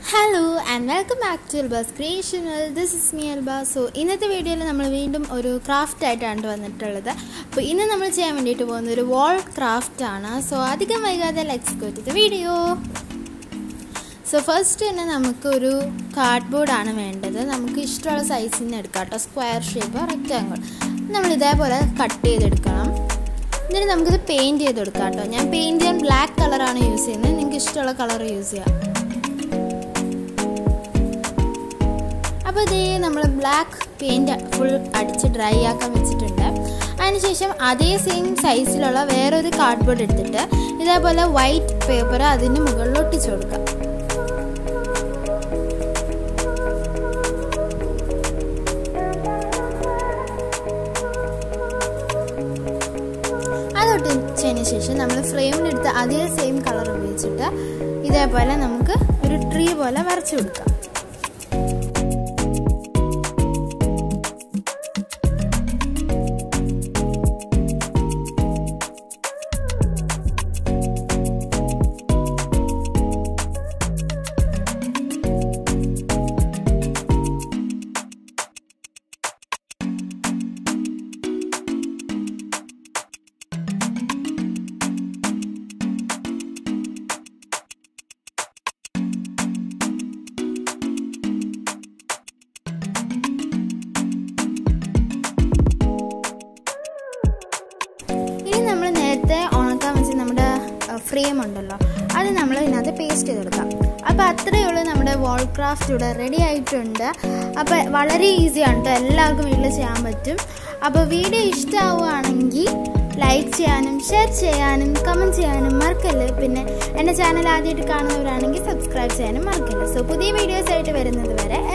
hello and welcome back to Elba's creational this is me Elba so ഇന്നത്തെ വീഡിയോയിൽ നമ്മൾ വീണ്ടും ഒരു ക്രാഫ്റ്റ് ആയിട്ടാണ് വന്നിട്ടുള്ളത് അപ്പോൾ ഇന്ന് നമ്മൾ ചെയ്യാൻ വേണ്ടിയിട്ട് പോകുന്ന ഒരു വാൾ ക്രാഫ്റ്റ് ആണ് സോ അധികം വൈകാതെ let's go to the video so first തന്നെ നമുക്ക് ഒരു കാർഡ്ബോർഡാണ് വേണ്ടത് നമുക്ക് ഇഷ്ടമുള്ള സൈസിൽ നിന്ന് എടുക്കാം കേട്ടോ സ്ക്വയർ ഷേപ്പ് റെക്റ്റാങ്കിൾ നമ്മൾ ഇതേപോലെ കട്ട് ചെയ്തെടുക്കണം എന്നിട്ട് നമുക്കിത് പെയിൻറ്റ് ചെയ്തെടുക്കാം കേട്ടോ ഞാൻ പെയിൻറ്റ് ചെയ്യാൻ ബ്ലാക്ക് കളറാണ് യൂസ് ചെയ്യുന്നത് നിങ്ങൾക്ക് ഇഷ്ടമുള്ള കളർ യൂസ് ചെയ്യാം അപ്പോൾ ഇത് നമ്മൾ ബ്ലാക്ക് പെയിൻറ്റ് ഫുൾ അടിച്ച് ഡ്രൈ ആക്കാൻ വെച്ചിട്ടുണ്ട് അതിനുശേഷം അതേ സെയിം സൈസിലുള്ള വേറൊരു കാർഡ്ബോർഡ് എടുത്തിട്ട് ഇതേപോലെ വൈറ്റ് പേപ്പർ അതിന് മുകളിൽ ഒട്ടിച്ചു കൊടുക്കാം അത് ഒട്ടിച്ചതിന് ശേഷം നമ്മൾ ഫ്രെയിമിലെടുത്ത് അതേ സെയിം കളർ ഉപയോഗിച്ചിട്ട് ഇതേപോലെ നമുക്ക് ഒരു ട്രീ പോലെ വരച്ചു കൊടുക്കാം ഇനി നമ്മൾ നേരത്തെ ഉണക്കാൻ വെച്ച നമ്മുടെ ഫ്രെയിം ഉണ്ടല്ലോ അത് നമ്മൾ ഇതിനകത്ത് പേസ്റ്റ് ചെയ്ത് കൊടുക്കാം അപ്പോൾ അത്രയേ ഉള്ളൂ നമ്മുടെ വാൾ ക്രാഫ്റ്റ് ഇവിടെ റെഡി ആയിട്ടുണ്ട് അപ്പോൾ വളരെ ഈസിയാണ് കേട്ടോ എല്ലാവർക്കും വീട്ടിൽ ചെയ്യാൻ പറ്റും അപ്പോൾ വീഡിയോ ഇഷ്ടമാവുകയാണെങ്കിൽ ലൈക്ക് ചെയ്യാനും ഷെയർ ചെയ്യാനും കമൻറ്റ് ചെയ്യാനും മറക്കല്ല് പിന്നെ എൻ്റെ ചാനൽ ആദ്യമായിട്ട് കാണുന്നവരാണെങ്കിൽ സബ്സ്ക്രൈബ് ചെയ്യാനും മറക്കല്ല് സോ പുതിയ വീഡിയോസ് ആയിട്ട് വരുന്നത് വരെ